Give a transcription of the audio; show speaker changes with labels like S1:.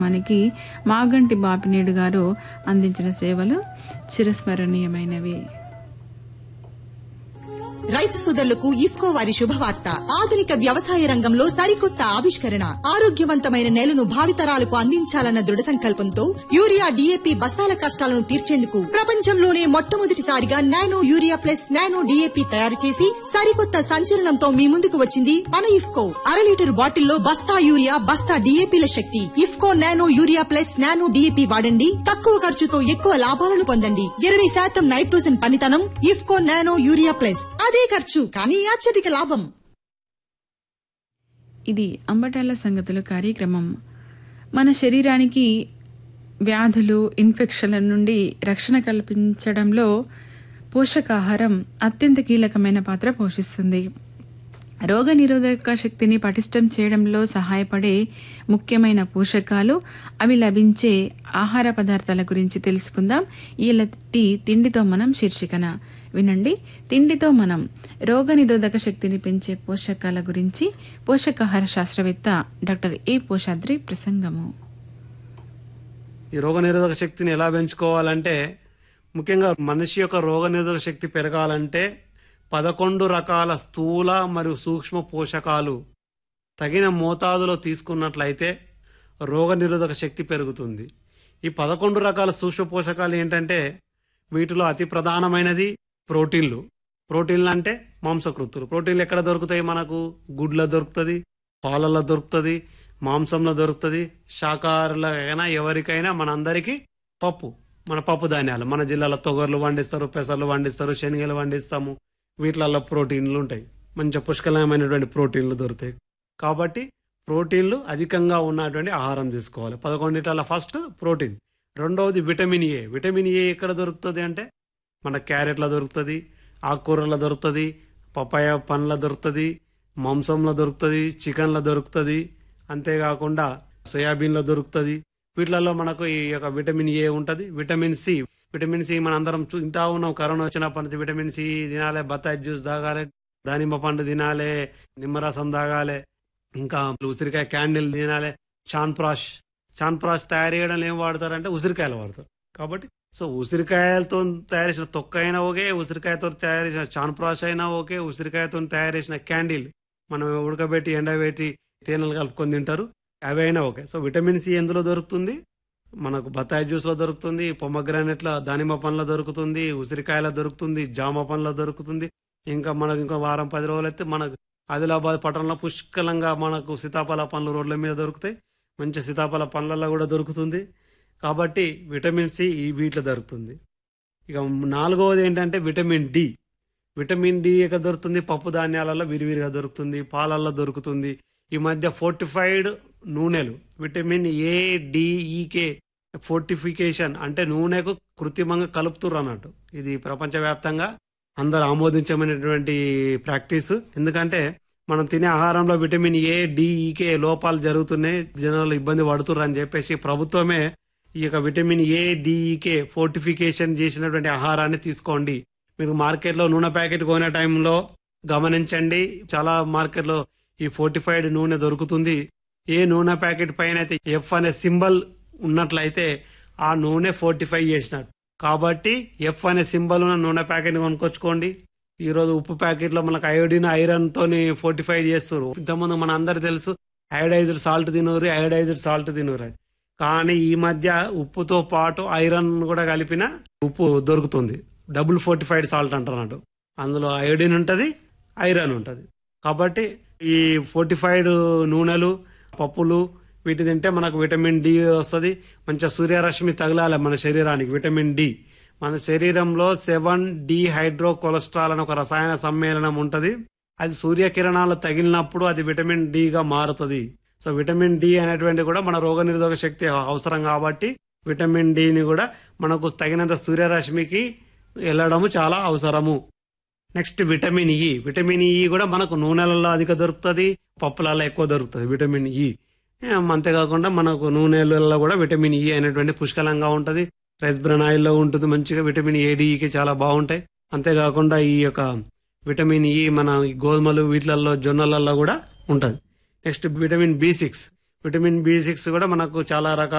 S1: మనకి మాగంటి బాపినేడు గారు అందించిన సేవలు చిరస్మరణీయమైనవి
S2: రైతు సోదరులకు ఇఫ్కో వారి శుభవార్త ఆధునిక వ్యవసాయ రంగంలో సరికొత్త ఆవిష్కరణ ఆరోగ్యవంతమైన నేలను భావితరాలకు అందించాలన్న దృఢ సంకల్పంతో యూరియా డిఏపి బస్తాల కష్టాలను తీర్చేందుకు ప్రపంచంలోనే మొట్టమొదటిసారిగా nano urea plus nano DAP తయారు చేసి సరికొత్త సంచలనంతో మీ ముందుకు వచ్చింది మన ఇఫ్కో అర లీటర్ బాటిల్లో బస్తా యూరియా బస్తా డిఏపిల శక్తి IFFCO nano urea plus nano DAP వాడండి తక్కువ ఖర్చుతో ఎక్కువ లాభాలను పొందండి ఇరవై శాతం నైట్రోజన్ పనితనం ఇఫ్కో నానో యూరియా ప్లస్ అదే ఖర్చు కానీ అత్యధిక లాభం
S1: ఇది అంబటాల సంగతులు కార్యక్రమం మన శరీరానికి వ్యాధులు ఇన్ఫెక్షన్ల నుండి రక్షణ కల్పించడంలో పోషకాహారం అత్యంత కీలకమైన పాత్ర పోషిస్తుంది రోగ నిరోధక శక్తిని పటిష్టం చేయడంలో సహాయపడే ముఖ్యమైన పోషకాలు అవి లభించే ఆహార పదార్థాల గురించి తెలుసుకుందాం ఈలటి తిండితో మనం శీర్షికన వినండి తిండితో మనం రోగ నిరోధక శక్తిని పెంచే పోషకాల గురించి పోషకాహార శాస్త్రవేత్త డాక్టర్ ఏ పోషాద్రి ప్రసంగము
S3: ఈ రోగనిరోధక శక్తిని ఎలా పెంచుకోవాలంటే ముఖ్యంగా మనిషి యొక్క రోగనిరోధక శక్తి పెరగాలంటే పదకొండు రకాల స్థూల మరియు సూక్ష్మ పోషకాలు తగిన మోతాదులో తీసుకున్నట్లయితే రోగనిరోధక శక్తి పెరుగుతుంది ఈ పదకొండు రకాల సూక్ష్మ పోషకాలు ఏంటంటే వీటిలో అతి ప్రధానమైనది ప్రోటీన్లు ప్రోటీన్లు అంటే మాంసకృత్తులు ప్రోటీన్లు ఎక్కడ దొరుకుతాయి మనకు గుడ్ల దొరుకుతుంది పాలల్లో దొరుకుతుంది మాంసంలో దొరుకుతుంది శాకాహారులైనా ఎవరికైనా మనందరికీ పప్పు మన పప్పు ధాన్యాలు మన జిల్లాలో తొగర్లు పండిస్తారు పెసర్లు పండిస్తారు శనగలు పండిస్తాము వీటిలలో ప్రోటీన్లు ఉంటాయి మంచి పుష్కలమైనటువంటి ప్రోటీన్లు దొరుకుతాయి కాబట్టి ప్రోటీన్లు అధికంగా ఉన్నటువంటి ఆహారం తీసుకోవాలి పదకొండిట్ల ఫస్ట్ ప్రోటీన్ రెండవది విటమిన్ ఏ విటమిన్ ఏ ఎక్కడ దొరుకుతుంది అంటే మన క్యారెట్లో దొరుకుతుంది ఆకుకూరలో దొరుకుతుంది పపాయ పండ్ల దొరుకుతుంది మాంసంలో దొరుకుతుంది చికెన్లో దొరుకుతుంది అంతేకాకుండా సోయాబీన్లో దొరుకుతుంది వీటిలలో మనకు ఈ యొక్క విటమిన్ ఏ ఉంటుంది విటమిన్ సి విటమిన్ సి మన అందరం చూ- తింటా ఉన్నాం కరోనా వచ్చినప్పటి నుంచి విటమిన్ సి తినాలి బత్తాయి జ్యూస్ తాగాలి దానిమ్మ పండు తినాలి నిమ్మరసం తాగాలి ఇంకా ఉసిరికాయ క్యాండిల్ తినాలి చాన్ప్రాష్ చాన్ప్రాష్ తయారు చేయడంలో ఏం వాడతారంటే ఉసిరికాయలు వాడతారు కాబట్టి సో ఉసిరికాయలతో తయారు చేసిన తొక్క అయినా ఓకే ఉసిరికాయతో తయారు చేసిన చాన్ప్రాష్ అయినా ఓకే ఉసిరికాయతో తయారు చేసిన క్యాండిల్ మనం ఉడకబెట్టి ఎండబెట్టి తేనెలు కలుపుకొని తింటారు అవి అయినా ఓకే సో విటమిన్ సి ఎందులో దొరుకుతుంది మనకు బత్తాయి జ్యూస్లో దొరుకుతుంది పొమ్మగ్రానెట్ల దానిమ్మ పండ్ల దొరుకుతుంది ఉసిరికాయల దొరుకుతుంది జామ పండ్ల దొరుకుతుంది ఇంకా మనకు ఇంకా వారం పది రోజులు అయితే మనకు ఆదిలాబాద్ పట్టణంలో పుష్కలంగా మనకు సీతాఫల పండ్లు రోడ్ల మీద దొరుకుతాయి మంచి సీతాఫల పండ్లలో కూడా దొరుకుతుంది కాబట్టి విటమిన్ సి ఈ వీటిలో దొరుకుతుంది ఇక నాలుగవది ఏంటంటే విటమిన్ డి విటమిన్ డి ఎక్కడ దొరుకుతుంది పప్పు ధాన్యాలలో విరివిరిగా దొరుకుతుంది పాలల్లో దొరుకుతుంది ఈ మధ్య ఫోర్టిఫైడ్ నూనెలు విటమిన్ ఏ డిఈకే ఫోర్టిఫికేషన్ అంటే నూనెకు కృత్రిమంగా కలుపుతుర్రు అన్నట్టు ఇది ప్రపంచవ్యాప్తంగా అందరు ఆమోదించమైనటువంటి ప్రాక్టీస్ ఎందుకంటే మనం తినే ఆహారంలో విటమిన్ ఏ డిఈకే లోపాలు జరుగుతున్నాయి జనాలు ఇబ్బంది పడుతుర్రు అని చెప్పేసి ప్రభుత్వమే ఈ యొక్క విటమిన్ ఏ డిఈకే ఫోర్టిఫికేషన్ చేసినటువంటి ఆహారాన్ని తీసుకోండి మీరు మార్కెట్లో నూనె ప్యాకెట్ కొనే టైంలో గమనించండి చాలా మార్కెట్లో ఈ ఫోర్టిఫైడ్ నూనె దొరుకుతుంది ఏ నూనె ప్యాకెట్ పైన అయితే ఎఫ్ అనే సింబల్ ఉన్నట్లయితే ఆ నూనె ఫోర్టిఫై చేసినట్టు కాబట్టి ఎఫ్ అనే సింబల్ ఉన్న నూనె ప్యాకెట్ కొనుక్కొచ్చుకోండి ఈ రోజు ఉప్పు ప్యాకెట్ లో మనకు అయోడిన్ ఐరన్ తోని ఫోర్టిఫై చేస్తారు ఇంతకుముందు మన అందరు తెలుసు అయోడైజ్డ్ సాల్ట్ తినూరి అయోడైజ్డ్ సాల్ట్ తినూరు అని కానీ ఈ మధ్య ఉప్పుతో పాటు ఐరన్ కూడా కలిపిన ఉప్పు దొరుకుతుంది డబుల్ ఫోర్టిఫైడ్ సాల్ట్ అంటున్నాడు అందులో అయోడిన్ ఉంటది ఐరన్ ఉంటది కాబట్టి ఈ ఫోర్టిఫైడ్ నూనెలు పప్పులు వీటి తింటే మనకు విటమిన్ డి వస్తుంది మంచిగా సూర్యరశ్మి తగలాలి మన శరీరానికి విటమిన్ డి మన శరీరంలో సెవెన్ డి హైడ్రో కొలెస్ట్రాల్ అని ఒక రసాయన సమ్మేళనం ఉంటది అది సూర్యకిరణాలు తగిలినప్పుడు అది విటమిన్ డి గా మారుతుంది సో విటమిన్ డి అనేటువంటి కూడా మన రోగ నిరోధక శక్తి అవసరం కాబట్టి విటమిన్ డిని కూడా మనకు తగినంత సూర్యరశ్మికి వెళ్ళడము చాలా అవసరము next vitamin E vitamin E కూడా మనకు నూనెలలో అధిక దొరుకుతుంది పప్పులలో ఎక్కువ దొరుకుతుంది విటమిన్ ఇ ఏం అంతేకాకుండా మనకు నూనెలలో కూడా విటమిన్ ఇ అనేటువంటి పుష్కలంగా ఉంటుంది రైస్ బ్రన్ ఆయిల్లో ఉంటుంది మంచిగా విటమిన్ ఏడికి చాలా బాగుంటాయి అంతేకాకుండా ఈ యొక్క విటమిన్ ఇ మన ఈ గోధుమలు వీటిలలో జొన్నలలో కూడా ఉంటుంది next vitamin B six vitamin B six కూడా మనకు చాలా రకాల